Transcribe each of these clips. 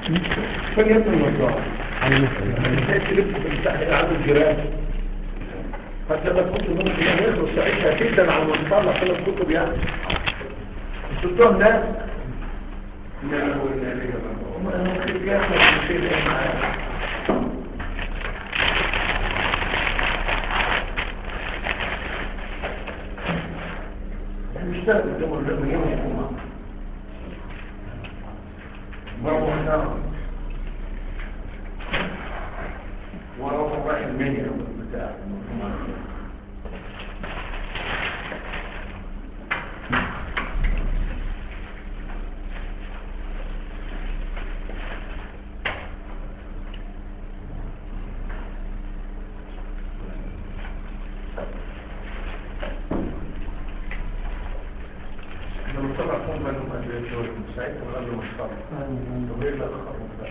فين يبني النظام على نفسه تلف تحت عدد الجيران حتى لما كنت ممكن يدرس ساعتها جدا على مصطلح في الكتب يعني الدكتور ناس لا ولا ليه بقى ممكن ياخد شيء ايه معاه مش ده اللي هو اللي يوم الجمعة ما هو نعم وهو رايح المنيا بتاع لما طلع فوق ما له كان بيشوف ساعتها قبل ما اشتغل طب ايه اللي اخرهم بقى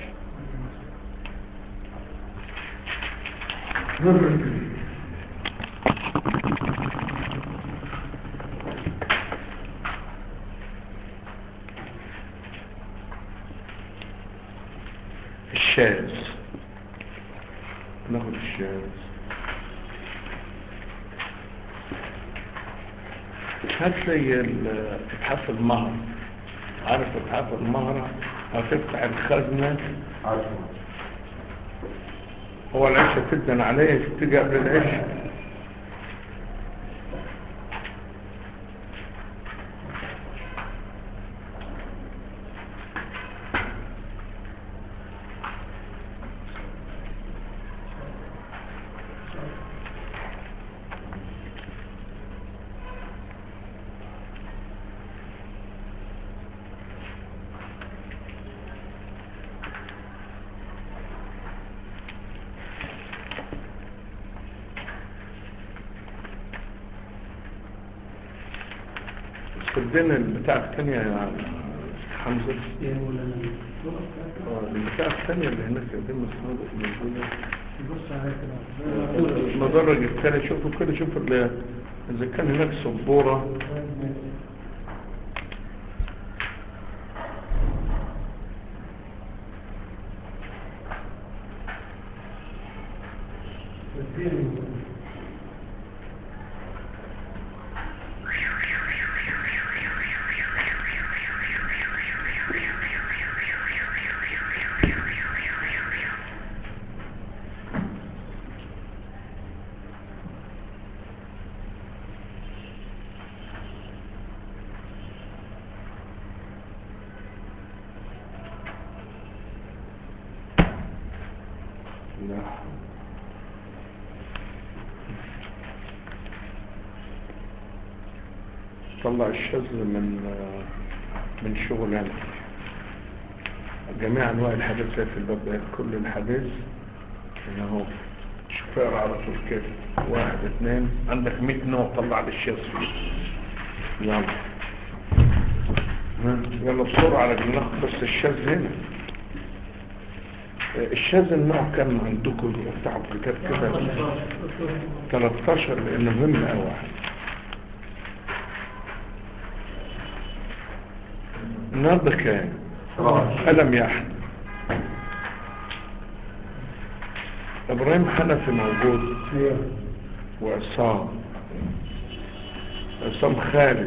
الشاذ ناخد الشاذ هتلاقي ال- ابحاث المهر عارف ابحاث المهرة هتفتح الخزنة هو العشاء تدن عليه تيجي قبل العشاء صدقني البتاع الثانية يا حمزة آه، البتاع الثانية اللي هناك دي مسنودة موجودة بص عليها كده المدرج الثاني شوفوا كده شوفوا ال- إذا كان هناك سبورة لا طلع الشذ من من شغلنا جميع انواع الحديث زي في الباب ده كل الحديث هنا اهو شوف اقرا على طول كده واحد اثنين عندك 100 نوع طلع لي الشذ فيه يلا ها، يلا بسرعه على نلخص الشاذ هنا الشاذ النوع كان عندكم بتاع الكتاب كده 13 لانه مهم قوي النهارده كام ألم يحن إبراهيم حنفي موجود ايوه وعصام عصام خالد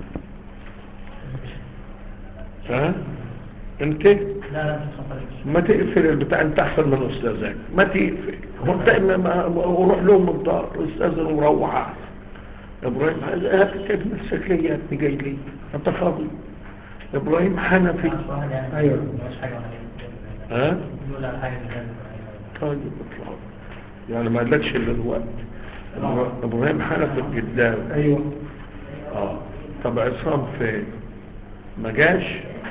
ها انت لا لا مش خطر ما تقفل البتاع انت احسن من استاذك ما تقفل هو انت ما- ما- وروح لهم الدار استاذ وروح احسن ابراهيم هات كتاب نفسك ليه يا ابني جاي لي انت فاضي ابراهيم حنفي واحد يعني أيوة. مش حاجة وانا جاي. ها يقول لا حاجة زي طيب اطلع يعني ما قالكش الا الوقت إبرا- ابراهيم حنفي الجداوي ايوه اه طب عصام فين ما جاش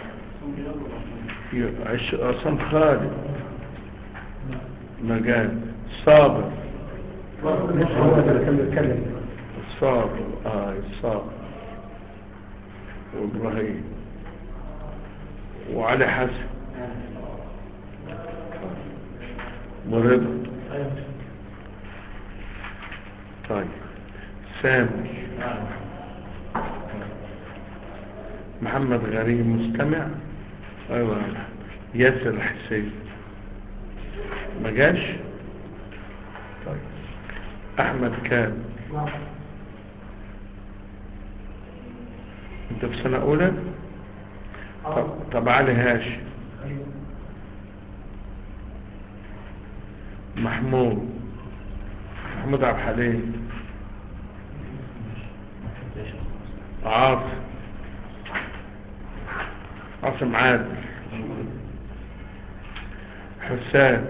ي- عش- عصام خالد ما جاش صابر لسه هو اللي كان بيتكلم صابر اه صابر وابراهيم وعلي حسن ورضا ايوه طيب سامي محمد غريب مستمع ايوه يا محمد ياسر حسين ما جاش طيب احمد كان انت في سنة اولى طب, طب علي هاشم محمود محمود عبد الحليم عاصم عاصم عادل حسان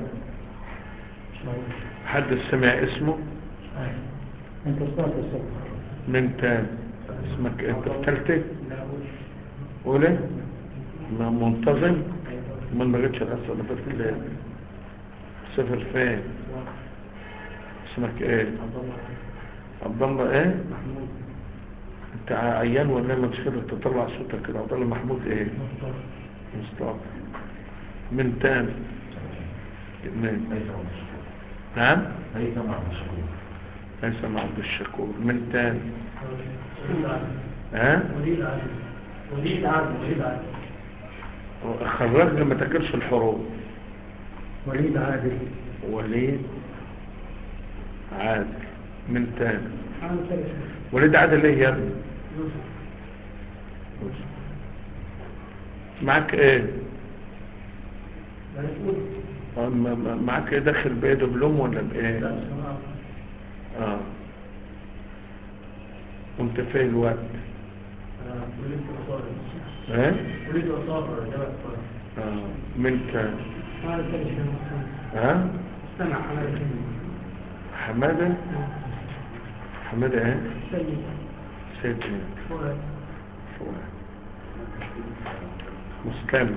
حد سمع اسمه انت سمعت الصبح من تاني اسمك انت في تالتة قولي ما منتظم من ما جتش الحصة اللي فاتت ليه سافر فين اسمك ايه عبد الله ايه انت عيان ولا ما تشكر تطلع صوتك كده عبد الله محمود ايه مصطفى من تاني من نعم هيثم عبد الشكور من تاني ها وليد عادل وليد عادل وليد عادل خرجنا ما تاكلش الحروف وليد عادل وليد عادل من تاني عامل كده وليد عادل ايه يا ابني معاك ايه آه، م- م- معاك ايه داخل بايه دبلوم ولا بايه اه وانت فين الوقت ها وليد أصابر جبل اه من تاني عامل كده ها استمع عامل كده حمادة حمادة ايه سيد سيد ايه فؤاد فؤاد. مستمع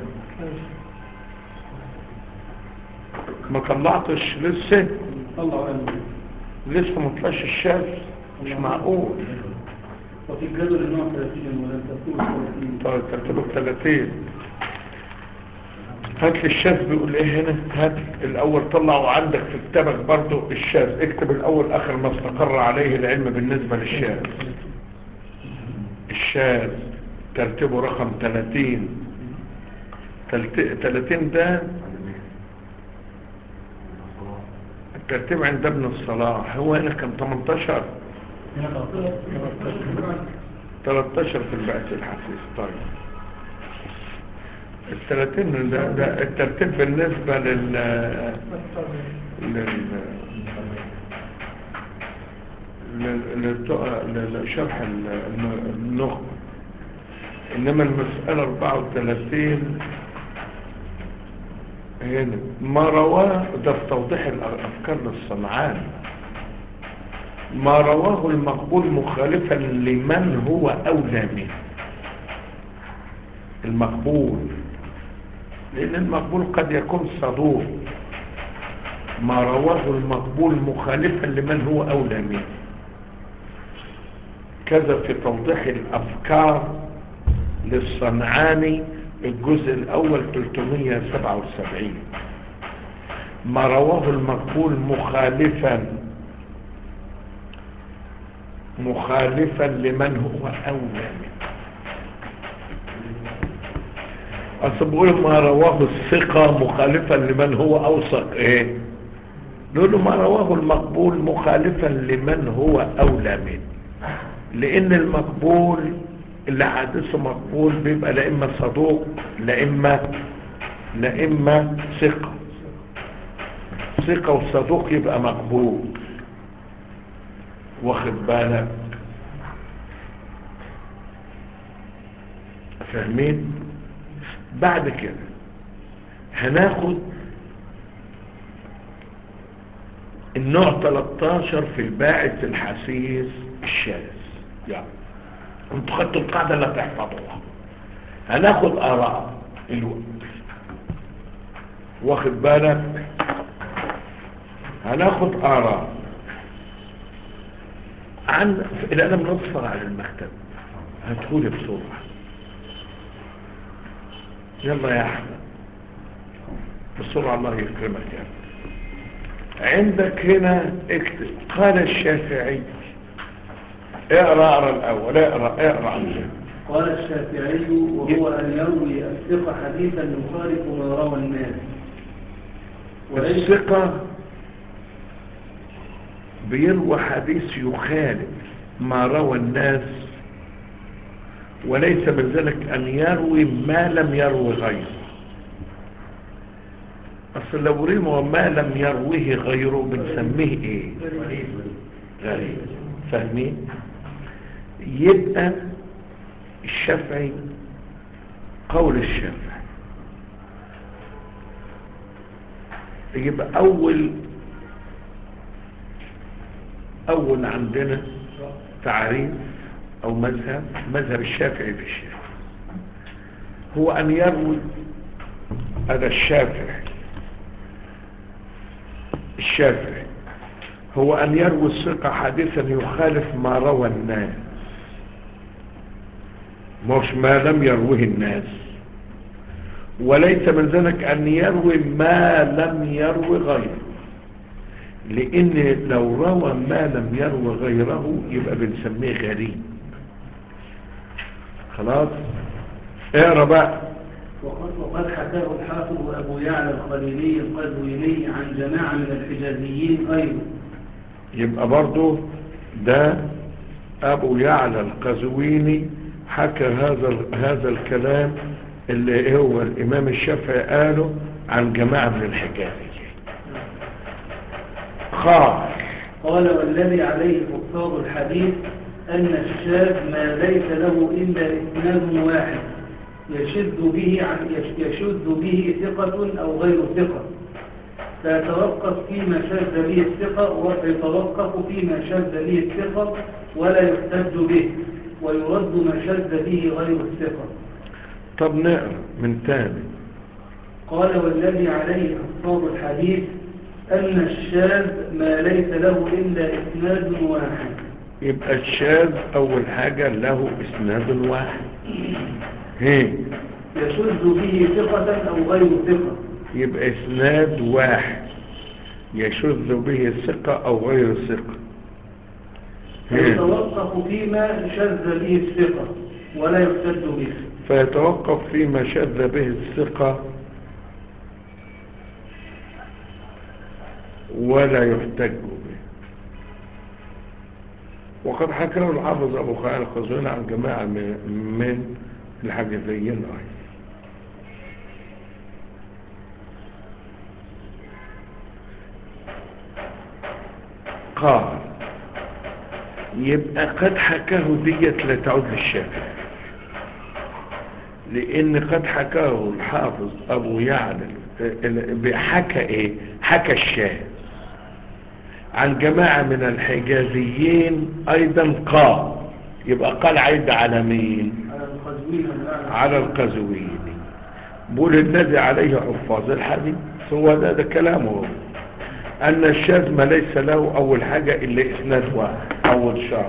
ما طلعتش لسه الله أعلم لسه ما طلعش الشمس مش معقول وفي الجدول اللي هو 30 ولا 30 طيب ترتبه 30 هات لي الشاذ بيقول ايه هنا هات الاول طلعوا عندك في كتابك برضو الشاذ اكتب الاول اخر ما استقر عليه العلم بالنسبة للشاذ الشاذ ترتيبه رقم 30 تلت- 30 ده الترتيب عند ابن الصلاح هو هنا كان 18 13 في البعث الحسيس طيب الثلاثين ده, ده الترتيب بالنسبة لل لل لل- للت- لشرح ال- الم- النخبة إنما المسألة 34 هنا ما رواه ده في توضيح الأفكار للصنعان ما رواه المقبول مخالفا لمن هو أولى منه المقبول لأن المقبول قد يكون صدوق ما رواه المقبول مخالفا لمن هو أولى منه كذا في توضيح الأفكار للصنعاني الجزء الأول 377 ما رواه المقبول مخالفا مخالفا لمن هو أولى منه أصل بقول ما رواه الثقة مخالفا لمن هو أوثق إيه نقول ما رواه المقبول مخالفا لمن هو أولى منه لأن المقبول اللي حادثه مقبول بيبقى لا إما صدوق لا إما لا إما ثقة ثقة وصدوق يبقى مقبول واخد بالك فاهمين بعد كده هناخد النوع 13 في الباعث الحسيس الشاذ يعني انتوا خدتوا القاعدة اللي بتحفظوها هناخد آراء الوقت واخد بالك هناخد آراء عن القلم نصفر على المكتب هتقولي بسرعة يلا يا احمد بسرعة الله يكرمك يا ابني عندك هنا اكتب قال الشافعي اقرا اقرا الاول اقرا اقرا قال الشافعي وهو أن يروي الثقة حديثا يخالف ما روى الناس وليس الثقة بيروى حديث يخالف ما روى الناس وليس من ذلك أن يروي ما لم يروي غيره أصل لو روى ما لم يرويه غيره بنسميه إيه غريب فاهمين يبقى الشافعي قول الشافعي يبقى أول أول عندنا تعريف أو مذهب مذهب الشافعي في الشافعي هو أن يروي هذا الشافعي الشافعي هو أن يروي الثقة حديثا يخالف ما روى الناس مش ما لم يروه الناس وليس من ذلك أن يروي ما لم يروي غيره لأن لو روى ما لم يروي غيره يبقى بنسميه غريب خلاص اقرا بقى وقد وقد حكاه الحافظ أبو يعلى الخليلي القزويني عن جماعة من الحجازيين أيضا يبقى برضو ده ابو يعلى القزويني حكى هذا هذا الكلام اللي هو الامام الشافعي قاله عن جماعة من الحجازيين خاص قال والذي عليه حفاظ الحديث أن الشاذ ما ليس له إلا إسناد واحد يشد به عن يشد به ثقة أو غير ثقة فيتوقف فيما شذ به الثقة ويتوقف فيما شذ به الثقة ولا يحتج به ويرد ما شذ به غير الثقة طب نقرا من تاني قال والذي عليه حفاظ الحديث أن الشاذ ما ليس له إلا إسناد واحد يبقى الشاذ اول حاجة له اسناد واحد هي يشذ به ثقة أو غير ثقة يبقى اسناد واحد يشذ به الثقة او غير الثقة هي. ويتوقف فيما شذ به الثقة ولا يحتج به فيتوقف فيما شذ به الثقة ولا يحتج به وقد حكاه الحافظ أبو خالد القزوين عن جماعة من من الحديثيين أيضا قال يبقى قد حكاه ديت لا تعود للشافعي لان قد حكاه الحافظ ابو يعلى حكى ايه حكى الشاذ عن جماعة من الحجازيين ايضا قال يبقى قال عيد على مين على القزوين والأعلى. على القزويني بقول الذي عليه حفاظ الحديث هو ده, ده كلامه هو. ان الشاذ ما ليس له اول حاجة الا اسناد واحد اول شرط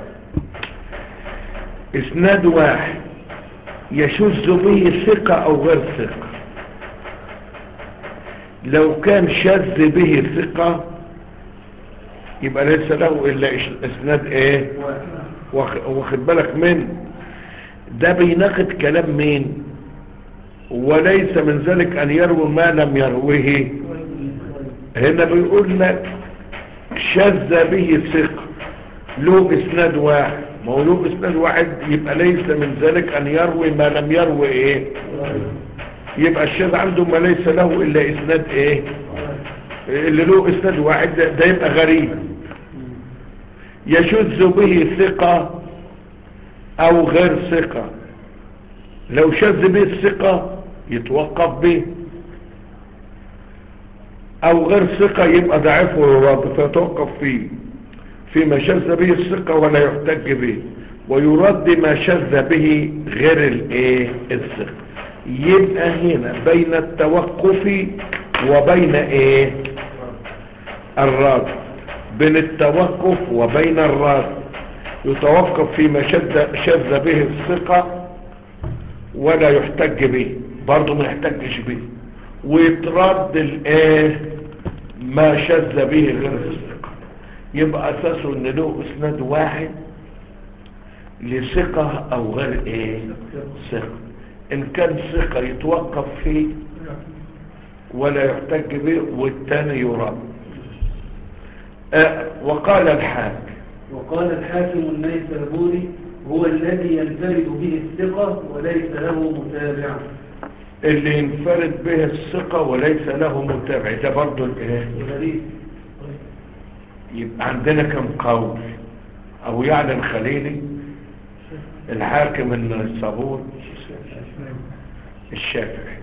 اسناد واحد يشذ به ثقة او غير ثقة لو كان شذ به ثقة يبقى ليس له الا إش- اسناد ايه واخ- واخد بالك من ده بيناقض كلام مين وليس من ذلك ان يروي ما لم يروه هنا بيقول لك شذ به ثقة له اسناد واحد ما هو له اسناد واحد يبقى ليس من ذلك ان يروي ما لم يروي ايه يبقى الشاذ عنده ما ليس له الا اسناد ايه اللي له اسناد واحد ده, ده يبقى غريب يشذ به ثقة او غير ثقة لو شذ به الثقة يتوقف به او غير ثقة يبقى ضعيف ويراد فيتوقف فيه فيما شذ به الثقة ولا يحتج به ويرد ما شذ به غير الايه الثقة يبقى هنا بين التوقف وبين ايه الرد بين التوقف وبين الرد يتوقف فيما شذ شذ به الثقة ولا يحتج به برضه ما يحتجش به ويترد الايه ما شذ به غير الثقة يبقى اساسه ان له اسناد واحد لثقة او غير ايه ثقة ان كان ثقة يتوقف فيه ولا يحتج به والتاني يرد آه وقال الحاكم وقال الحاكم النيسابوري هو الذي ينفرد به الثقة وليس له متابع اللي ينفرد به الثقة وليس له متابع ده برضو الايه غريب يبقى عندنا كم قول او يعلن خليلي الحاكم النيسابور الشافعي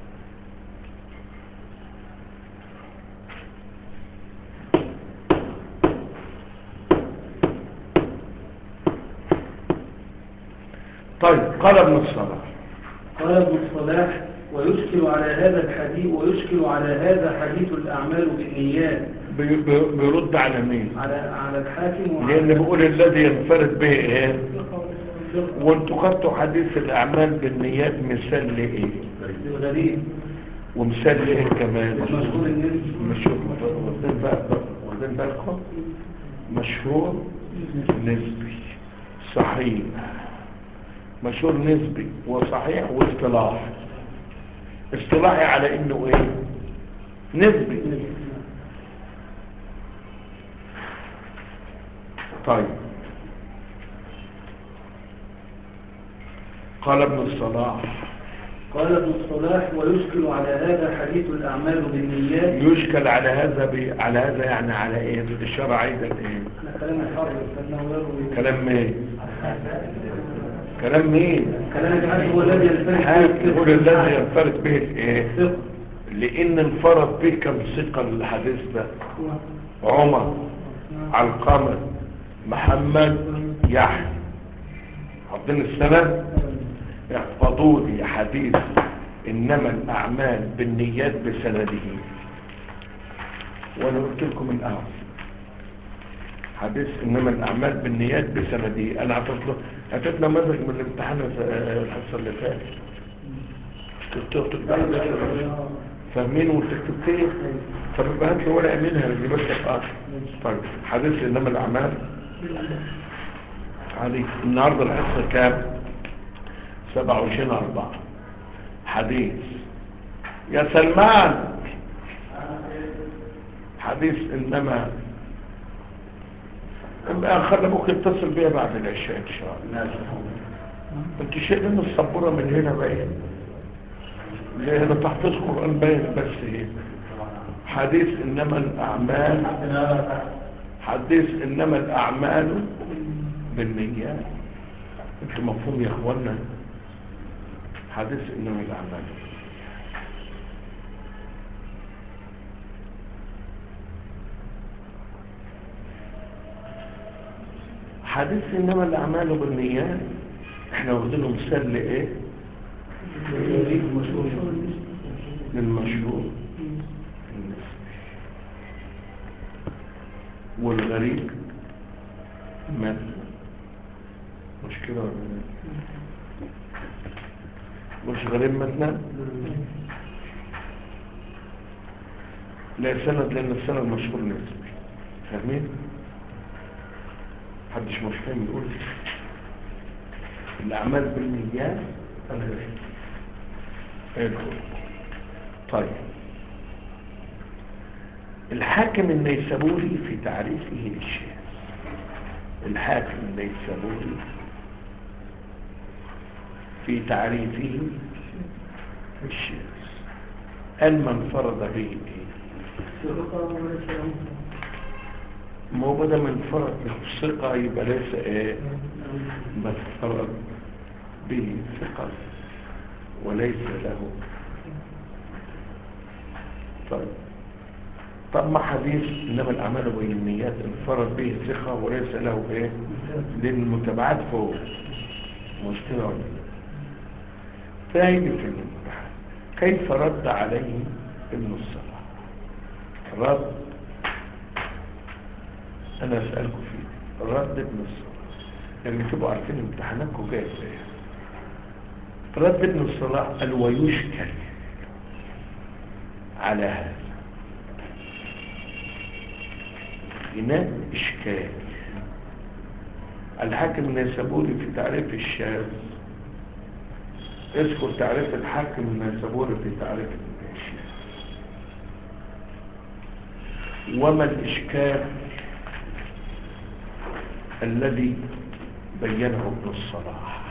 طيب قال ابن الصلاح قال ابن الصلاح ويشكل على هذا الحديث ويشكل على هذا حديث الأعمال بالنيات بي- بي- بيرد على مين على على الحاكم وعلى لان بيقول الذي ينفرد به ايه وانتوا خدتوا حديث الاعمال بالنيات مثال لايه الغريب ومثال لايه كمان ومشهور النبي مشهور واخدين بقى- واخدين بالكم مشهور نسبي صحيح مشهور نسبي وصحيح واصطلاح اصطلاحي على انه ايه نسبي طيب قال ابن الصلاح قال ابن الصلاح ويشكل على هذا حديث الأعمال بالنيات يشكل على هذا ب... على هذا يعني على ايه الشرع ايضا ايه احنا كلام الحر فانه يروي كلام مين كلام مين كلام الحاكم هو الذي ينفرد حاكم يقول الذي ينفرد به ايه ثقة لان انفرد به كم ثقة الحديث ده عمر علقمة محمد يحيى حاطين السند احفظوا لي حديث انما الاعمال بالنيات بسنده وانا قلت لكم الاول حديث انما الاعمال بالنيات بسنده انا اعطيت له اعطيت نماذج من الامتحان الحصه اللي فاتت كنت كنت فاهمين وتكتب ايه طب يبقى هات لي ورقه منها اللي بس اه طيب حديث انما الاعمال عليك النهارده الحصه كام 27 4 حديث يا سلمان حديث انما اما خلي ابوك يتصل بيا بعد العشاء ان شاء الله انت شايفين السبوره من هنا باين ليه هنا تحفظ قران باين بس ايه حديث انما الاعمال حديث انما الاعمال بالنيات انتوا مفهوم يا اخوانا حديث انما الاعمال حديث انما الاعمال بالنيات احنا واخدينه مثال لايه للمشهور والغريب مات مش كده ولا إيه؟ مش غريب مثلا لا سند لان السند مشهور نسبي فاهمين محدش مش فاهم يقول الاعمال بالنيات انا حلو طيب الحاكم النيسابوري في تعريفه للشيء الحاكم النيسابوري في تعريفه الشيء أن من فرض به إيه؟ ما هو بدل من فرض له ثقة يبقى ليس ايه بس فرض به ثقة وليس له طيب طب ما حديث انما الاعمال بالنيات انفرد به ثقة وليس له ايه لان المتابعات فوق مشكلة ولا لا؟ فهيجي في الامتحان كيف رد عليه ابن الصلاح رد انا اسألكم فيه رد ابن الصلاح يعني تبقوا عارفين امتحاناتكم جايه ازاي رد ابن الصلاح قال ويشكل على هذا هناك اشكال الحاكم النيسابوري في تعريف الشاذ اذكر تعريف الحاكم النيسابوري في تعريف الشاذ وما الإشكال الذي بينه ابن الصلاح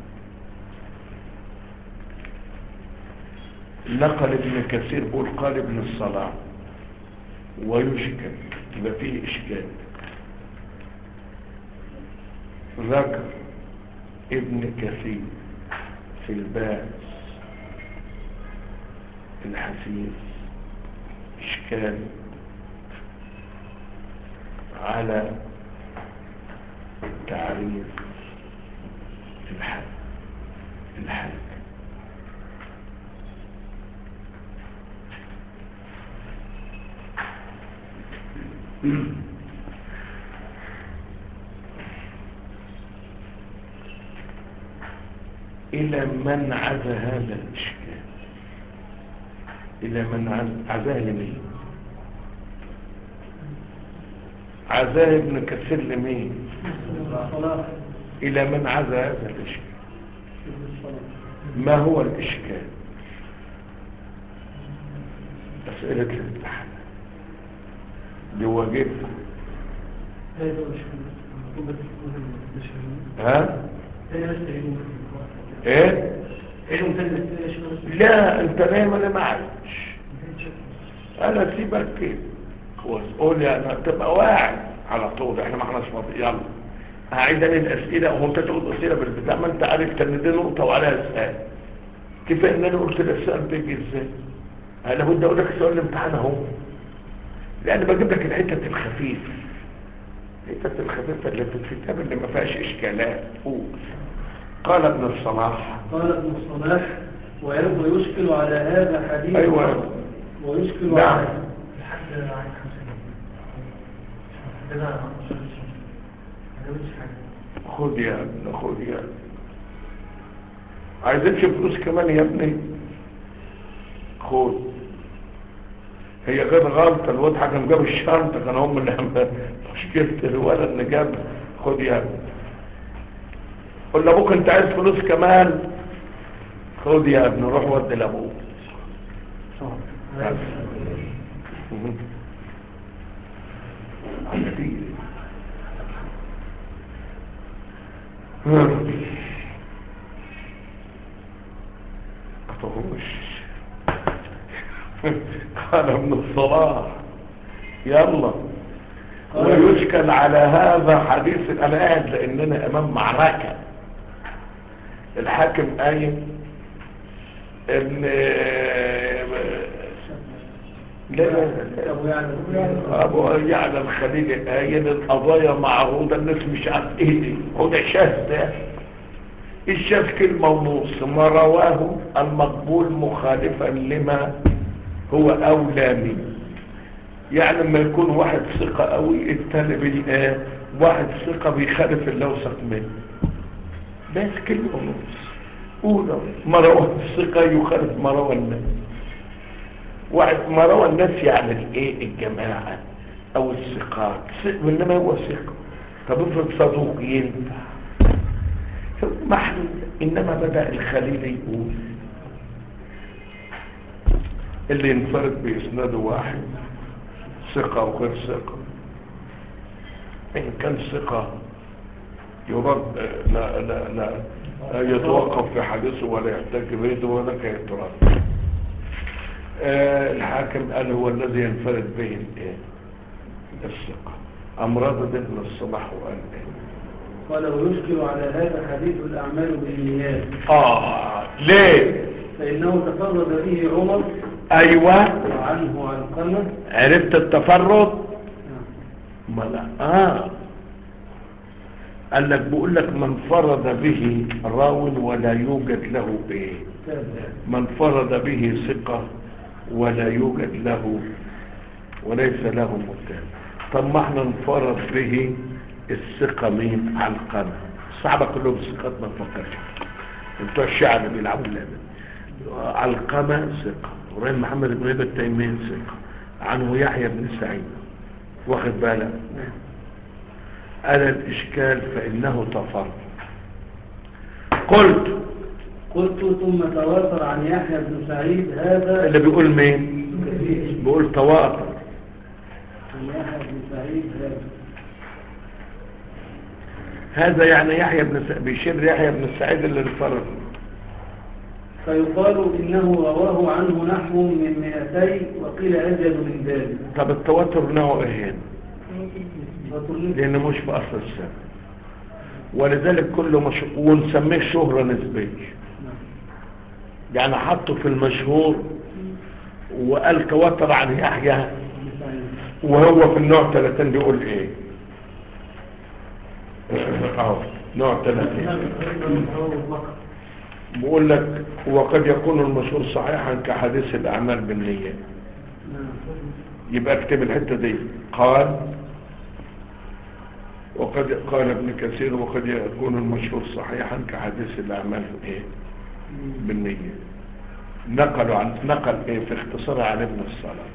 نقل ابن كثير بيقول قال ابن الصلاح ويشكل يبقى فيه إشكال ذكر ابن كثير في الباس الحسيس إشكال على تعريف الحد الحد إلى من عزى هذا الإشكال إلى من عز- عزاه لمين عزاه ابن كثير لمين صلاح إلى من عزى هذا الإشكال ابن الصلاح ما هو الإشكال أسئلة الامتحان دي واجبها هذا هو الشيء ها هذا بس علم ايه علم ثاني بس ايش بس لا انت نايم انا ما عادش انا سيبك كده وتقول لي انا تبقى واعي على طول احنا ما احناش فاضي يلا هعيد انا الاسئله وهو انت تقول اسئله بالبتاع ما انت عارف ان دي نقطه وعليها سؤال كفايه ان انا قلت لك السؤال بيجي ازاي انا بد اقول لك سؤال الامتحان اهو لان بجيب لك الحته الخفيفه الحته الخفيفه اللي في الكتاب اللي ما فيهاش اشكالات قول قال ابن الصلاح قال ابن الصلاح ويرضى يشكل على هذا حديث أيوة. ويشكل نعم. على لحد عين خمسة عندنا ما جابتش حاجة خد يا ابن خد يا ابن عايزينش فلوس كمان يا ابني خد هي غير غلطة الواد حكم جاب الشنطة كان هم اللي عمل مشكلة الولد اللي جاب خد يا ابني قول لابوك انت عايز فلوس كمان خد يا ابني روح ودي لابوك بس. مهم. على دي. أطهوش قال ابن الصلاح يلا ويشكل على هذا حديث انا قاعد لاننا امام معركة الحاكم قايم ان لا لا لا ابو يعلم ابو يعلى الخليل قايل القضايا معروضة الناس مش عارف ايه دي هو ده شاذ ده الشاذ كلمة ونص ما رواه المقبول مخالفا لما هو اولى منه يعني لما يكون واحد ثقة قوي التاني بي- واحد ثقة بيخالف اللوثق منه بس كلمة ونص أولى ما روى الثقة يخالف ما روى الناس واحد ما روى الناس يعني الايه الجماعة او الثقات ثق- انما هو ثقة طب افرض صدوق ينفع محلول انما بدأ الخليل يقول اللي ينفرد بإسناده واحد ثقة وغير ثقة إن كان ثقة يرد لا لا لا لا يتوقف في حديثه ولا يحتاج بيده ولا يترد آه الحاكم قال هو الذي ينفرد به الايه الثقة أمراض ابن الصلاح وقال ايه قال ويشكل على هذا حديث الأعمال بالنيات آه ليه فإنه تفرد به عمر أيوة وعنه علقمة عرفت التفرد نعم. ما لا آه قال لك بقول لك من فرد به راو ولا يوجد له ايه تابع. من فرد به ثقة ولا يوجد له وليس له متهم طب ما احنا نفرد به الثقة مين علقمة الصحابة كلهم ثقات ما نفكرش بتوع الشعب بيلعبوا اللعبة علقمة ثقة ورين محمد بن ابي التيمية ثقة عنه يحيى بن سعيد واخد بالك أنا الإشكال فإنه تفرق قلت قلت ثم تواتر عن يحيى بن سعيد هذا اللي بيقول مين كثير بيقول تواتر عن يحيى بن سعيد هذا هذا يعني يحيى بن س... بيشير يحيى بن سعيد اللي انفرد فيقال إنه رواه عنه نحو من مئتي وقيل أزيد من ذلك طب التواتر نوعه ايه هنا وترمذي- لأنه مش في أصل السنة ولذلك كله مش... ونسميه شهرة نسبية نعم. يعني حطه في المشهور وقال تواتر عن يحيى بن سعيد. وهو في النوع 30 بيقول ايه اهو نوع 30 بيقول لك وقد يكون المشهور صحيحا كحديث الاعمال بالنيات نعم. يبقى اكتب الحته دي قال وقد قال ابن كثير وقد يكون المشهور صحيحا كحديث الاعمال ايه بالنية نقلوا عن نقل ايه في اختصار عن ابن الصلاة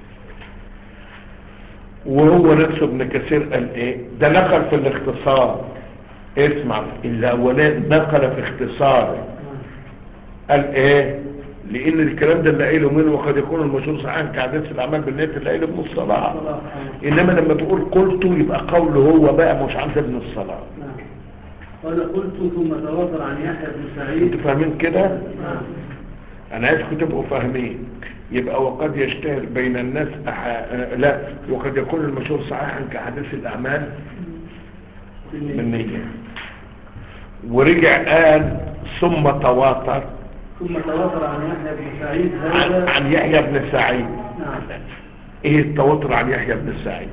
وهو نفسه ابن كثير قال ايه ده نقل في الاختصار اسمع الاولاني نقل في اختصاره قال ايه لان الكلام ده اللي قايله منه وقد يكون المشهور صحيحا كحديث الاعمال بالنية اللي قايله ابن الصلاة صلاح. انما لما بيقول قلته يبقى قوله هو بقى مش عند ابن الصلاة نعم. قال قلت ثم تواتر عن يحيى بن سعيد انتوا فاهمين كده نعم. انا عايزكم تبقوا فاهمين يبقى وقد يشتهر بين الناس أح... آه، لا وقد يكون المشهور صحيحا كحديث الاعمال بالنية ورجع قال ثم تواتر ثم تواتر عن يحيى بن سعيد عن, هذا عن يحيى بن سعيد نعم ايه التواتر عن يحيى بن سعيد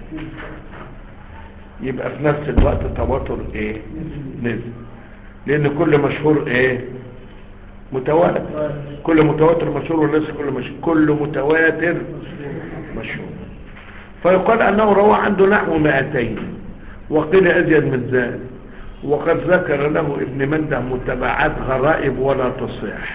يبقى في نفس الوقت تواتر ايه نزل لان كل مشهور ايه متواتر كل متواتر مشهور والناس كل مشهور كل متواتر مشهور فيقال انه روى عنده نحو 200 وقيل ازيد من ذلك وقد ذكر له ابن منده متابعات غرائب ولا تصح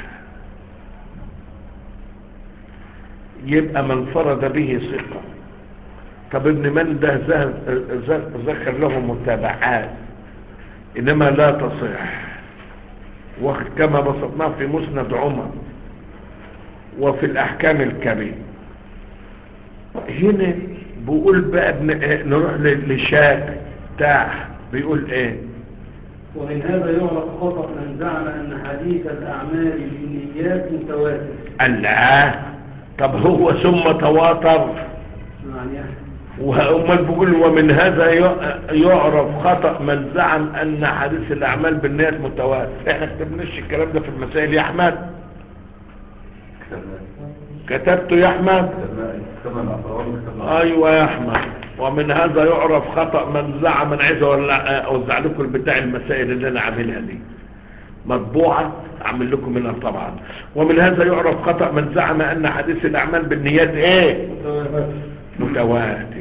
يبقى من فرد به ثقة طب ابن منده ذهب- ذ- ذكر له متابعات انما لا تصح وكما بسطناه في مسند عمر وفي الاحكام الكبير هنا بيقول بقى ابن إيه؟ نروح ل- لشاك بتاع بيقول ايه ومن هذا يعرف خطأ من زعم أن حديث الأعمال بالنيات متواتر الله طب هو ثم تواتر عن يحيى وأمال بيقول ومن هذا ي- يعرف خطأ من زعم أن حديث الأعمال بالنيات متواتر احنا كتبناش الكلام ده في المسائل يا أحمد كتبته يا أحمد أيوة يا أحمد ومن هذا يعرف خطأ من زعم أنا عايز أولع- أوزع لكم بتاع المسائل اللي أنا عاملها دي مطبوعة أعمل لكم منها طبعا ومن هذا يعرف خطأ من زعم أن حديث الأعمال بالنيات إيه متواتر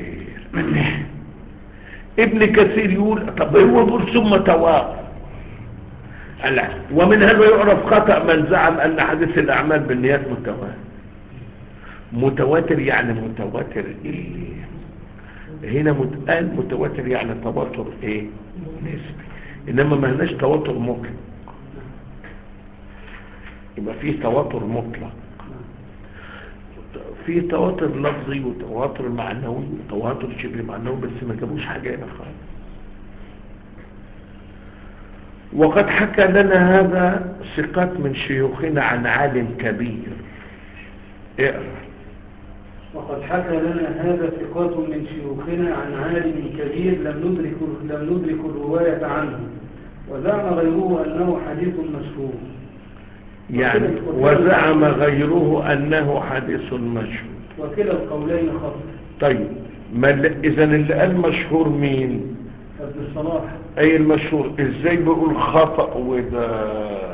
ابن كثير يقول طب هو يقول ثم تواتر قال لا. ومن هذا يعرف خطأ من زعم أن حديث الأعمال بالنيات متواتر متواتر يعني متواتر إيه هنا متقال متواتر يعني تواتر إيه نسبي إنما ما هناش تواتر مطلق يبقى فيه تواتر مطلق في تواتر لفظي وتواتر معنوي وتواتر شبه معنوي بس ما جابوش حاجة هنا خالص وقد حكى لنا هذا ثقات من شيوخنا عن عالم كبير اقرا وقد حكى لنا هذا ثقات من شيوخنا عن عالم كبير لم ندرك لم ندرك الرواية عنه وزعم غيره أنه حديث مشهور يعني وزعم غيره انه حديث مشهور وكلا القولين خطأ طيب ما اذا اللي قال مشهور مين ابن الصلاح اي المشهور ازاي بيقول خطأ وده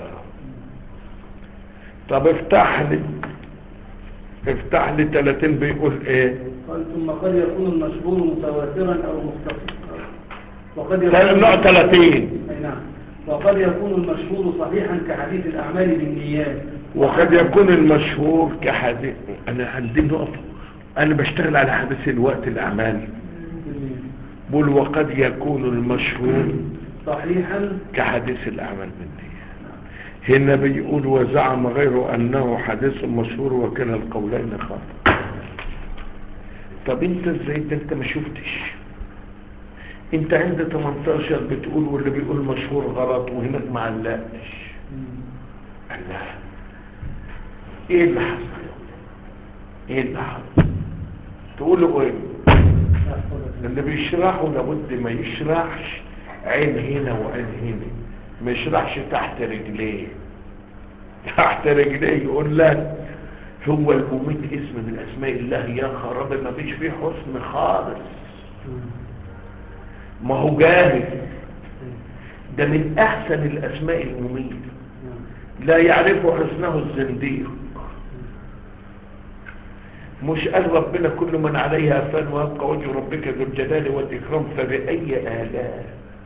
طب افتح لي افتح لي 30 بيقول ايه قال ثم قد يكون المشهور متواترا أو مختصرا وقد نوع 30 أي نعم وقد يكون المشهور صحيحا كحديث الأعمال بالنيات وقد يكون المشهور كحديث انا عندي نقطة انا بشتغل على حديث الوقت الاعمال بل وقد يكون المشهور صحيحا كحديث الأعمال بالنية هنا بيقول وزعم غيره أنه حديث مشهور وكلا القولين خاطئ طب انت ازاي ده انت ما شفتش انت عند 18 بتقول واللي بيقول مشهور غلط وهناك ما علقتش الله ايه اللي حصل ايه اللي حصل تقولوا ايه اللي بيشرحه لابد ما يشرحش عين هنا وعين هنا ما يشرحش تحت رجليه تحت رجليه يقول لك هو المميت اسم من اسماء الله يا خراب ما فيش فيه حسن خالص ما هو جاهل ده من احسن الاسماء المميت لا يعرف حسنه الزنديق مش قال ربنا كل من عليها فان ويبقى وجه ربك ذو الجلال والاكرام فباي الاء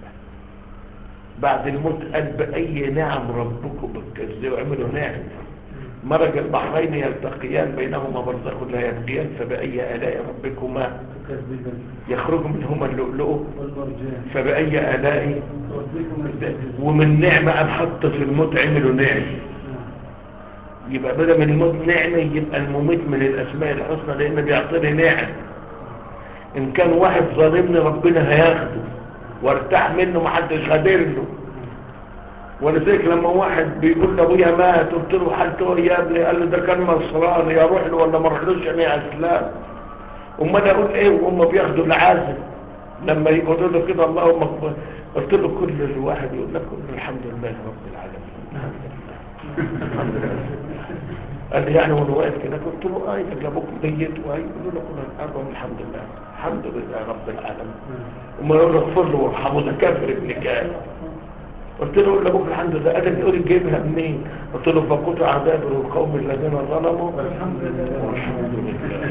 بعد الموت قال باي نعم ربكم بتكذبوا اعملوا نعم مرج البحرين يلتقيان بينهما برزخ لا يبغيان فباي الاء ربكما تكذبا يخرج منهما اللؤلؤ والمرجان فباي الاء ربكم الكذب ومن نعمه قام حط في الموت عملوا نعم يبقى بدل من الموت نعمة يبقى المميت من الأسماء الحسنى لأن بيعطيني نعم إن كان واحد ظالمني ربنا هياخده وارتاح منه محدش غادر له ولذلك لما واحد بيقول لابويا مات قلت له حالته إيه يا ابني قال له ده كان نصراني يا روح له ولا ما رحلوش يعني اسلام امال انا اقول ايه وهم بياخدوا العازم لما يقولوا له كده اللهم اكبر قلت له كل الواحد يقول لك قل له الحمد لله رب العالمين الحمد لله الحمد لله قال لي يعني وانا واقف كده قلت له اه يبقى ابوك ميت وهيقولوا له كل الارض الحمد لله الحمد لله رب العالمين وما يقول له اغفر له وارحمه ده كافر ابن كافر قلت له قول لابوك الحمد لله قال لي تقول تجيبها منين قلت له فقطع دابر القوم الذين ظلموا والحمد لله والحمد لله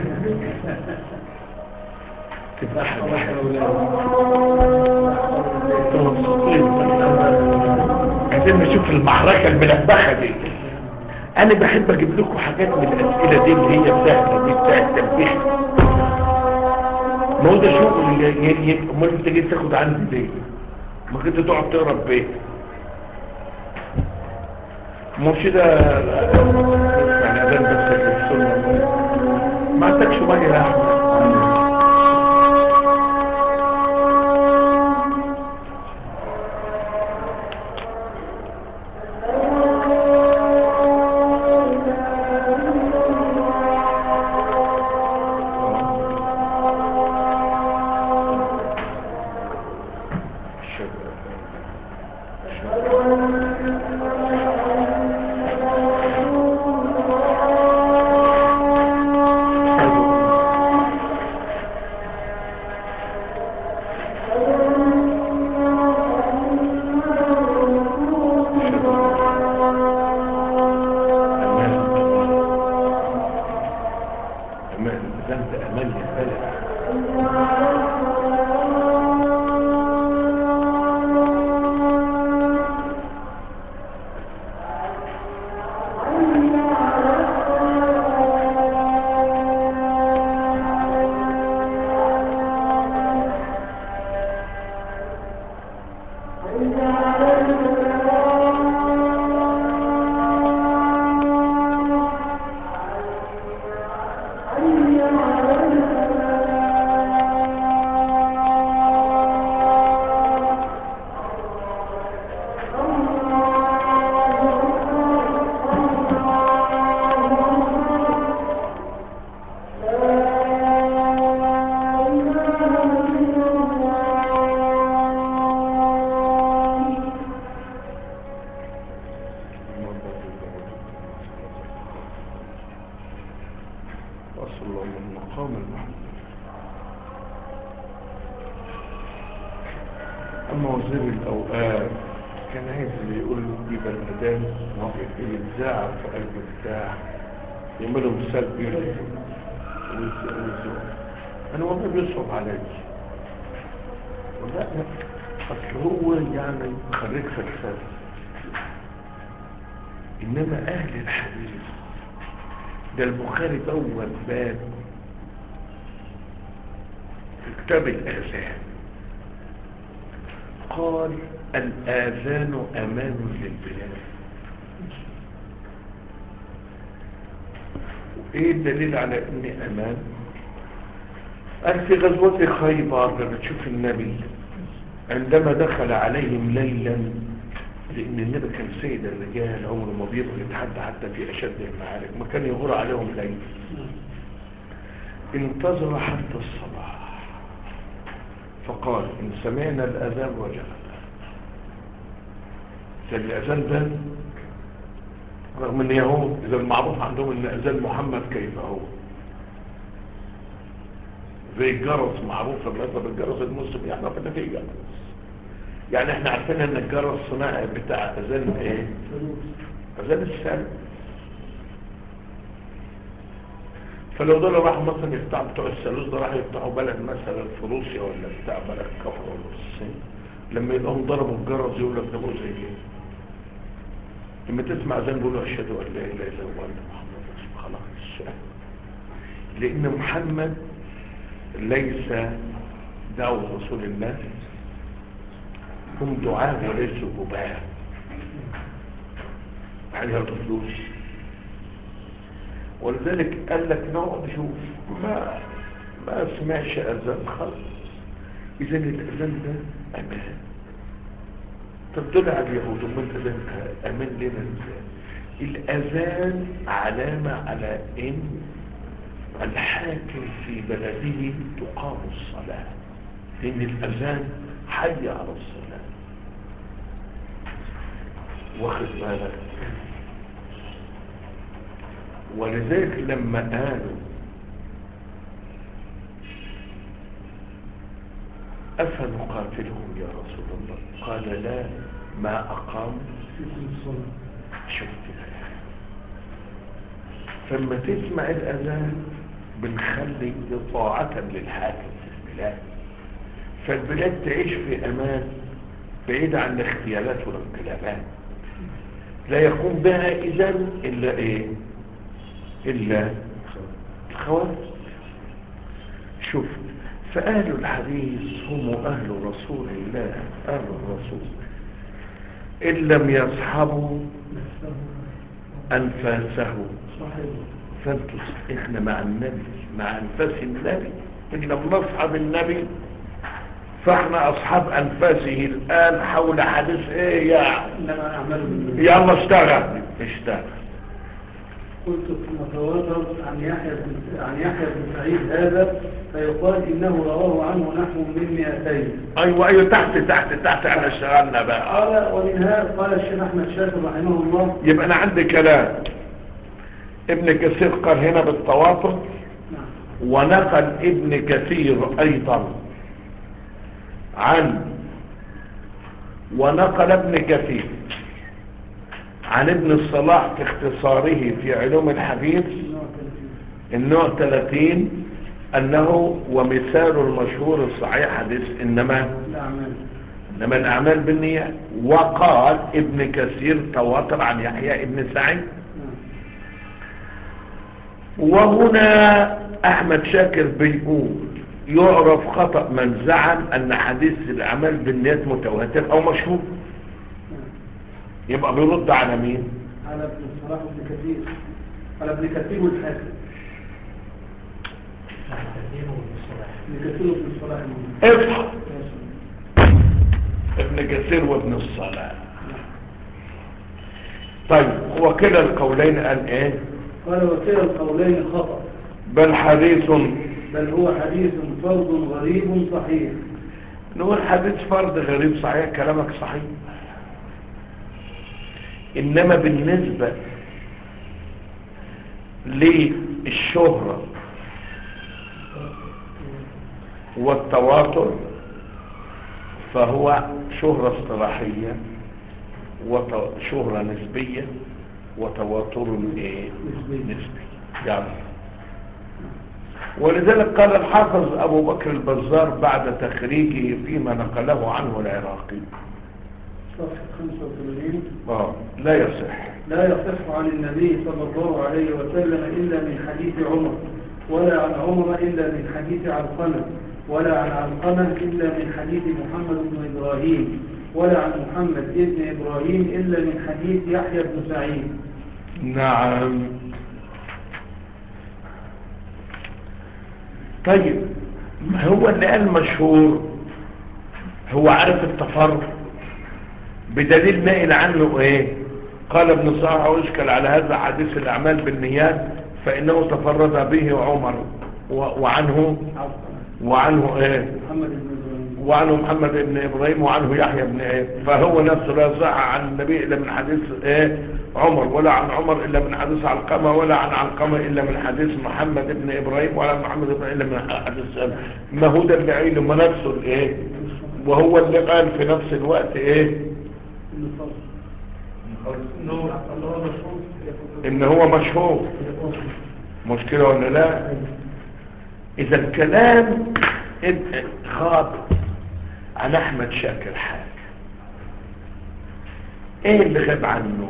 تبقى حاجه حلوه عايزين نشوف المعركة الملبخة دي انا بحب اجيب لكم حاجات من الاسئلة دي اللي هي سهلة دي بتاع التنبيه ما هو ده شغل ي- ي- ي- امال انت جيت تاخد عندي ليه ما كنت تقعد تقرا بيه مش ده يعني اذان بس في السنة ما عندكش ميه يا احمد أمان ذنب أمان يا بلد وصل الله من مقام المحمود أما وزير الأوقات كان عايز اللي يقول يبقى الأذان يتزاع في قلب بتاع يعملوا مثال بيه ويزور أنا والله بيصعب علي ولا أصل هو يعني خريج فلسفة إنما أهل الحديث ده البخاري بوب باب في كتاب الآثام قال الآذان أمان للبلاد ايه الدليل على ان امان قال في غزوة خيبر لما تشوف النبي عندما دخل عليهم ليلا لان النبي كان سيد الرجال عمره ما بيبقى يتحدى حتى في اشد المعارك ما كان يغور عليهم ليل انتظر حتى الصباح فقال ان سمعنا الاذان وجعنا فالاذان ده رغم ان يهود اذا المعروف عندهم ان اذان محمد كيف هو زي الجرس معروف مثلا الجرس المسلم يعرف ان فيه جرس يعني احنا عارفين ان الجرس صناعي بتاع اذان ايه اذان السلم فلو دول راحوا مثلا يفتحوا بتوع الثالوث ده راحوا يفتحوا بلد مثلا في روسيا ولا بتاع بلد كفر ولا في الصين لما يلاقوهم ضربوا الجرس يقول لك ده بقوا زي ايه لما تسمع زي بيقولوا اشهد ان لا اله الا الله وان محمد رسول الله خلاص لان محمد ليس دعوة رسول الله هم دعاء وليسوا جباه عليها الفلوس ولذلك قال لك نقعد نشوف ما ما سمعش اذان خالص اذا الاذان ده امان طب دول على اليهود امال الاذان امان لنا ازاي الاذان علامه على ان الحاكم في بلده تقام الصلاه لان الاذان حي على الصلاه واخد بالك ولذلك لما قالوا أفنقاتلهم يا رسول الله قال لا ما أقاموا شفت فلما تسمع الأذان بنخلي طاعة للحاكم في البلاد فالبلاد تعيش في أمان بعيد عن الاختيالات والانقلابات لا يقوم بها إذن إلا إيه إلا الخوارج شوف فأهل الحديث هم أهل رسول الله أهل الرسول إن لم يصحبوا أنفاسه فانتوا إحنا مع النبي مع أنفاس النبي إن لم نصحب النبي فاحنا أصحاب أنفاسه الآن حول حديث إيه يا إنما أعمل بالنبي يلا اشتغل اشتغل قلت ثم تواتر عن يحيى بن عن يحيى بن سعيد هذا فيقال انه رواه عنه نحو من 200 ايوه ايوه تحت تحت تحت احنا اشتغلنا بقى قال ومنها قال الشيخ احمد شاكر رحمه الله يبقى انا عندي كلام ابن كثير قال هنا بالتواتر نعم ونقل ابن كثير ايضا عن ونقل ابن كثير عن ابن الصلاح في اختصاره في علوم الحديث النوع 30 انه ومثال المشهور الصحيح حديث انما الاعمال انما الاعمال بالنية وقال ابن كثير تواتر عن يحيى ابن سعيد نعم وهنا احمد شاكر بيقول يعرف خطأ من زعم ان حديث الاعمال بالنيات متواتر او مشهور نعم يبقى بيرد على مين على ابن الصلاح وابن كثير على ابن كثير والحاكم ابن كثير وابن الصلاح المهم. اصحى ابن كثير وابن الصلاة طيب هو كلا القولين قال ايه قال وكلا القولين خطأ بل حديث بل هو حديث فرض غريب صحيح نقول حديث فرد غريب صحيح كلامك صحيح انما بالنسبة للشهرة والتواتر فهو شهرة اصطلاحية وشهرة نسبية وتواتر ايه نسبي يعني ولذلك قال الحافظ ابو بكر البزار بعد تخريجه فيما نقله عنه العراقي صفحة 85 اه لا يصح لا يصح عن النبي صلى الله عليه وسلم إلا من حديث عمر ولا عن عمر إلا من حديث علقمة ولا عن علقمة إلا من حديث محمد بن إبراهيم ولا عن محمد بن إبراهيم إلا من حديث يحيى بن سعيد نعم طيب ما هو اللي قال مشهور هو عارف التفرد بدليل نقل عنه ايه قال ابن صاحب ويشكل على هذا حديث الاعمال بالنيات فانه تفرد به عمر و- وعنه وعنه ايه محمد بن إبراهيم وعنه محمد بن ابراهيم وعنه يحيى بن ايه فهو نفسه لا يصح عن النبي الا من حديث ايه عمر ولا عن عمر الا من حديث علقمه ولا عن علقمه الا من حديث محمد بن ابراهيم ولا عن محمد بن الا من حديث سلمة. ما هو ده اللي عينه ما نفسه الايه وهو اللي قال في نفس الوقت ايه بن الفضل انه اللي هو مشهور ان هو مشهور مشكلة ولا لا اذا الكلام ابن خاطئ عن احمد شاكر حاجة ايه اللي غاب عنه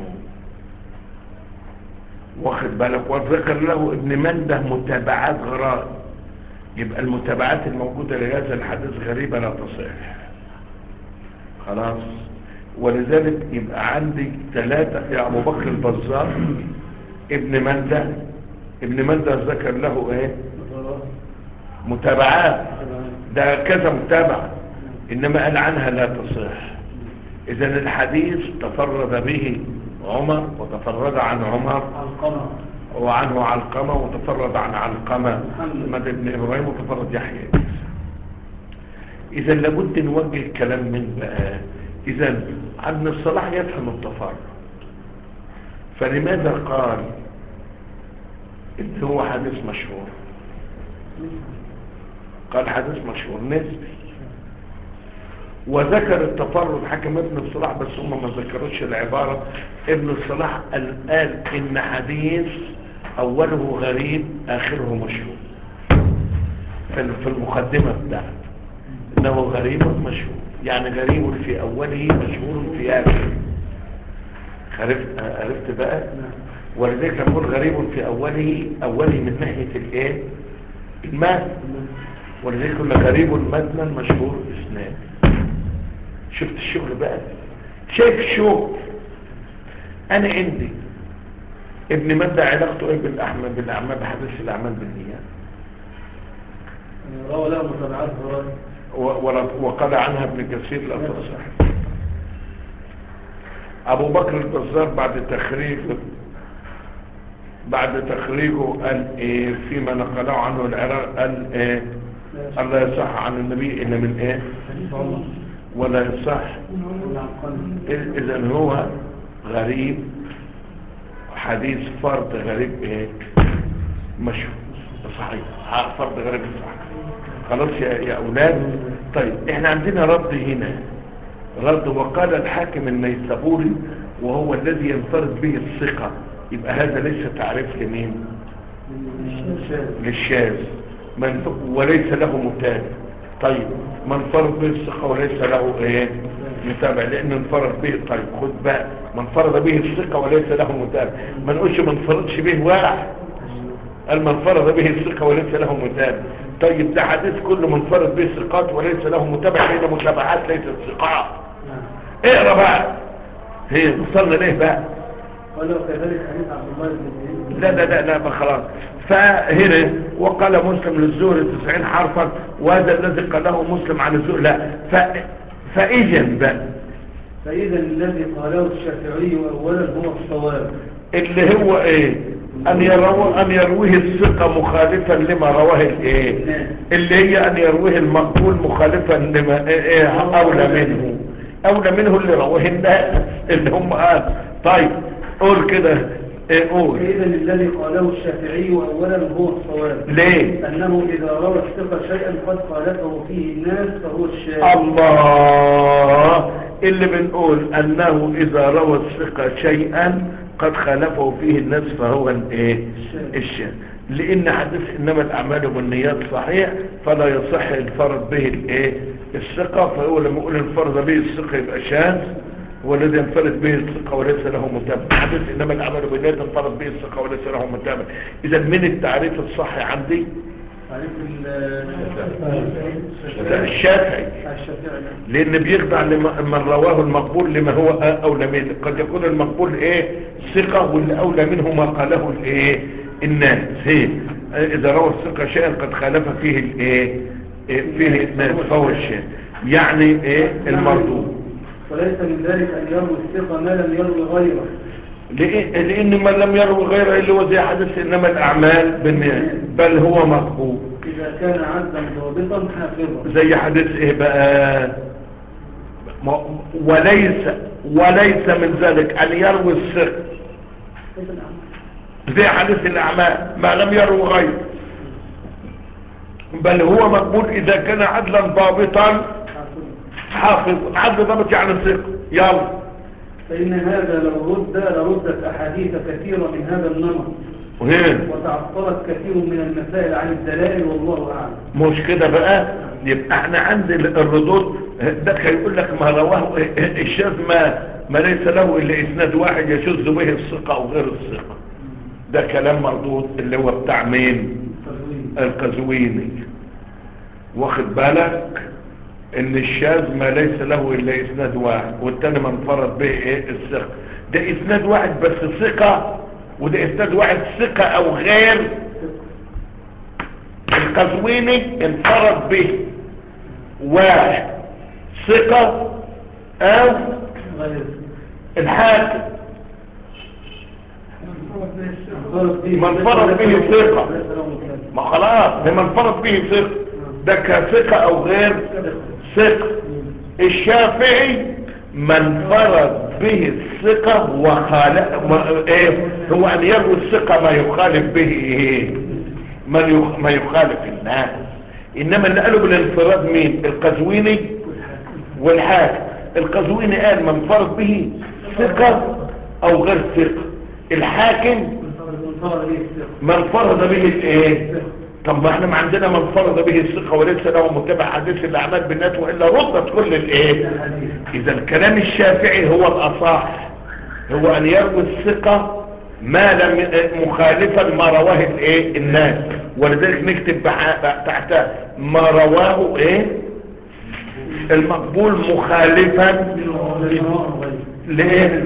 واخد بالك وذكر له ابن منده متابعات غرائب يبقى المتابعات الموجودة لهذا الحديث غريبة لا تصح خلاص ولذلك يبقى عندي ثلاثة يا ابو بكر البزار ابن منده ابن منده ذكر له ايه متابعات ده كذا متابعة انما قال عنها لا تصح اذا الحديث تفرد به عمر وتفرد عن عمر علقمة وعنه علقمة وتفرد عن علقمة محمد بن إبراهيم وتفرد يحيى إذا لابد نوجه الكلام من بقى إذا ابن الصلاح يفهم التفرد فلماذا قال إن هو حديث مشهور قال حديث مشهور نسبي وذكر التفرد حكم ابن الصلاح بس هم ما ذكروش العبارة ابن الصلاح قال, قال ان حديث اوله غريب اخره مشهور في في المقدمة بتاعته انه غريب مشهور يعني غريب في اوله مشهور في اخره عرفت عرفت بقى ولذلك نقول غريب في اوله اوله من ناحية الايه المال ولذلك قلنا غريب متنا مشهور اسناد شفت الشغل بقى شايف الشغل انا عندي ابن مادة علاقته ايه بالاعمال بالاعمال بحديث الاعمال بالنيات روى له متابعات غرائب و- ولا- وقال عنها ابن كثير لا تصح ابو بكر البزار بعد تخريج بعد تخريجه قال ايه فيما نقله عنه العراق قال ايه قال لا يصح عن النبي الا من ايه ولا يصح اذا هو غريب حديث فرد غريب ايه مشهور صحيح ها، فرد غريب صحيح خلاص يا, يا اولاد طيب احنا عندنا رد هنا رد وقال الحاكم النيسابوري وهو الذي ينفرد به الثقة يبقى هذا ليس تعريف لمين للشاذ من وليس له متابع طيب من فرض به الثقة وليس له ايه متابع لان انفرد به طيب خد بقى من فرض به الثقة وليس له متابع ما نقولش من فرضش به واحد قال من فرض به الثقة وليس له متابع طيب ده حديث كله من فرض به الثقات وليس له متابع لان متابعات ليست ثقات اقرا بقى هي وصلنا ليه بقى ولو كذلك حديث عبد الله بن لا لا لا لا ما خلاص فهنا وقال مسلم للزهر 90 حرفا وهذا الذي قاله مسلم عن الزهر لا ف... فإذا بقى فإذا الذي قاله الشافعي أولا هو الصواب اللي هو ايه ان يروه ان يرويه الثقة مخالفا لما رواه الايه اللي هي ان يرويه المقبول مخالفا لما ايه إيه اولى منه اولى منه اللي رواه الناس اللي هم قال طيب قول كده ايه قول فإذا الذي قاله الشافعي أولا هو الصواب ليه أنه إذا روى الثقة شيئا قد خالفه فيه الناس فهو الشاذ الله اللي بنقول انه اذا روى الثقة شيئا قد خالفه فيه الناس فهو الايه الشاذ لان حديث انما الاعمال بالنيات صحيح فلا يصح الفرد به الايه الثقة فهو لما يقول انفرد به الثقة يبقى شاذ والذي ينفرد به الثقة وليس له متابع حديث انما الاعمال بالنيات انفرد به الثقة وليس له متابع اذا من التعريف الصحي عندي تعريف ده الشافعي الشافعي لان بيخضع لمن رواه المقبول لما هو اولى منه قد يكون المقبول ايه ثقة واللي اولى منه ما قاله الايه الناس هي اذا روى الثقة شيئا قد خالف فيه الايه إيه؟ فيه الناس فهو الشيء يعني ايه المردود وليس من ذلك أن يروي الثقة ما لم يروي غيره لإيه- لان من لم يروي غيره اللي هو زي حدث انما الاعمال بالنيات بل هو مقبول إذا كان عدلا ضابطا حافظا زي حديث ايه بقى ما- وليس وليس من ذلك ان يروي الثقة كيف الأعمال؟ زي حديث الاعمال ما لم يروي غيره بل هو مقبول اذا كان عدلا ضابطا حافظ عدل ضابط يعني ثقة يلا فإن هذا لو رد لردت أحاديث كثيرة من هذا النمط وهنا وتعطلت كثير من المسائل عن الدلائل والله أعلم مش كده بقى يبقى احنا عند الردود ده كان يقول لك ما رواه الشاذ ما ما ليس له الا اسناد واحد يشذ به الثقه او غير الثقه ده كلام مردود اللي هو بتاع مين القزويني واخد بالك ان الشاذ ما ليس له الا اسناد واحد والتاني من انفرد به ايه الثقه ده اسناد واحد بس ثقه وده اسناد واحد ثقه او غير القزويني انفرد به واحد ثقة او غير الحاكم من فرض به ثقة. ما خلاص لما انفرد به ثقة ده كثقة او غير ثقة الشافعي من فرض به الثقة وخالف ما- ايه هو ان يروي الثقة ما يخالف به ايه من يخ... ما يخالف الناس انما اللي قالوا بالانفراد مين القزويني والحاكم القزويني قال من فرض به ثقة او غير ثقة الحاكم من فرض به الايه طب ما احنا ما عندنا من فرض به الثقة وليس له متابع حديث الاعمال بالناس والا ردت كل الايه اذا الكلام الشافعي هو الاصح هو ان يروي الثقة ما لم مخالفا ما رواه الايه الناس ولذلك نكتب بح- تحتها ما رواه ايه المقبول مخالفا لايه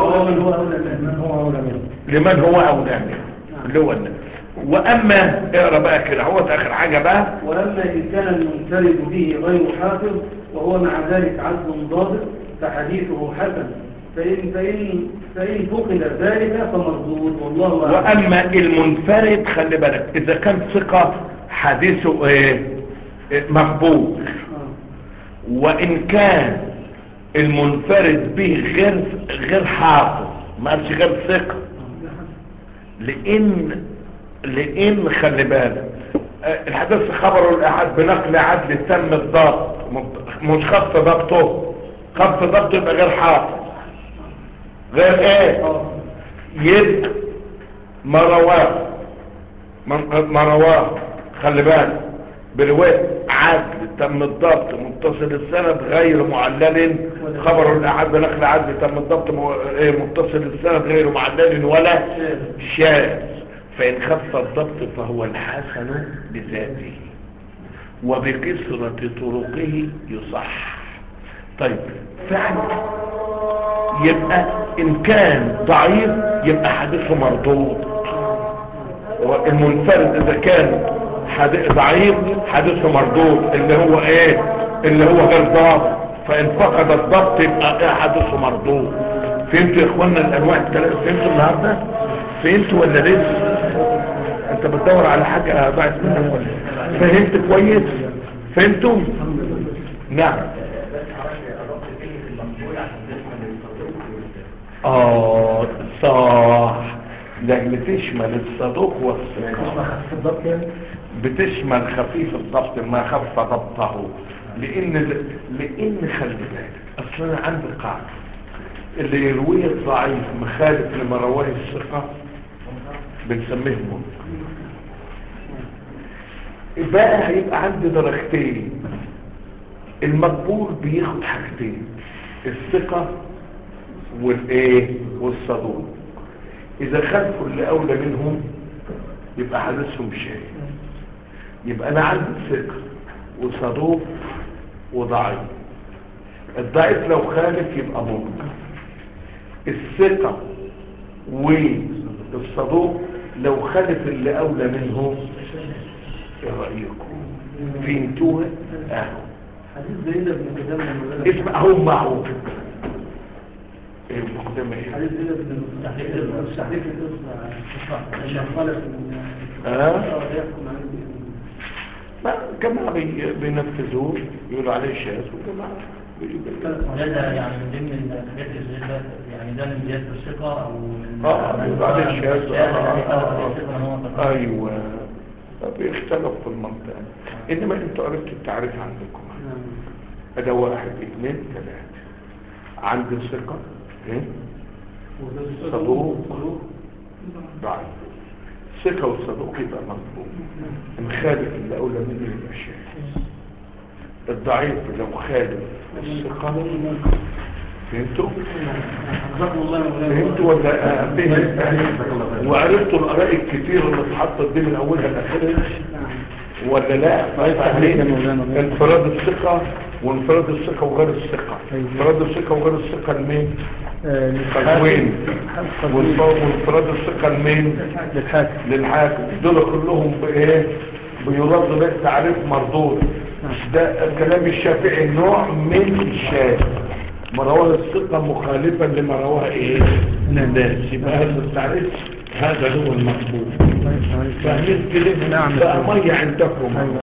لمن هو اولى منه اللي هو الناس واما اقرا بقى كده هو اخر حاجه بقى وأما إن كان المنفرد به غير حافظ وهو مع ذلك عدل ضابط فحديثه حسن فإن, فإن, فإن فقد ذلك فمردود والله أعلم واما المنفرد خلي بالك اذا كان ثقه حديثه ايه إيه، مقبول آه. وان كان المنفرد به غير غير حافظ ما قالش غير ثقه لان لان خلي بالك آه، الحديث خبر الاحد بنقل عدل تم الضبط مش خط ضبطه خط ضبطه يبقى غير حافظ غير ايه آه. يبقى ما رواه من- ما رواه خلي بالك برواية عدل تم الضبط متصل السند غير معلل خبر الأحد بنقل عدل تم الضبط م- إيه، متصل السند غير معلل ولا شاذ فإن خف الضبط فهو الحسن لذاته وبكثرة طرقه يصح طيب فعلا يبقى ان كان ضعيف يبقى حديثه مردود المنفرد اذا كان حديث ضعيف حديثه مردود اللي هو ايه اللي هو غير ضابط فان فقد الضبط يبقى ايه حديثه مردود فهمتوا يا اخوانا الانواع الثلاثه فهمتوا النهارده فهمتوا ولا لسه انت بتدور على حاجه ضاعت منك ولا إيه؟ فهمت كويس فهمتوا نعم اه صح ده بتشمل الصدوق والثقة بتشمل خفيف الضبط ما خف ضبطه لان لان خلي بالك اصل انا عندي قاعده اللي يرويه الضعيف مخالف لما رواه الثقه بنسميه منكر بقى هيبقى عندي درجتين المقبول بياخد حاجتين الثقه والايه والصدوق اذا خلفوا اللي اولى منهم يبقى حدثهم شيء يبقى انا عندي ثقة وصدوق وضعيف الضعيف لو خالف يبقى منكر الثقة والصدوق لو خالف اللي اولى منه ايه رأيكم فهمتوها اهو حديث زينب بن قدامة اسمع هم معه ايه المقدمة ايه حديث زينب بن مستحيل مستحيل تصبح لما خالف آه. يحكم عليه بإذن ما جماعة بي- بينفذوه يقولوا عليه شاذ وجماعة بيقولوا وده يعني من ضمن الحاجات اللي زي ده يعني ده من زيادة الثقة أو من اه من بيقولوا عليه من شاذ الشاذ الذي آه، خلق آه، الثقة إن هو آه. تقوى. ايوه بيختلف في المنطقة انما انتوا عرفتوا التعريف عندكم نعم ده واحد اثنين ثلاثة عندي ثقة إيه؟ صدوق ضعيف ثقة والصدوق يبقى مطلوب المخالف اللي أولى منه يبقى شاذ الضعيف لو خالف الثقة فهمتوا؟ جزاكم الله يا مولانا. فهمتوا ولا آه، فهم وعرفتوا الآراء الكتير اللي اتحطت دي من أولها لآخرها نعم ولا لا عليك يا مولانا. انفراد الثقة وانفراد الثقة وغير الثقة أيوة. انفراد الثقة وغير الثقة لمين آه، تكوين للحاكم. والف- وانفراد الثقة لمين للحاكم للحاكم دول كلهم بايه بيرد بقى تعريف مردود ده كلام الشافعي نوع من الشاذ ما رواه الثقة مخالفا لما رواه ايه الناس يبقى هذا التعريف هذا هو المطلوب فاهمين كده نعم. بقى مية عندكم أيوة.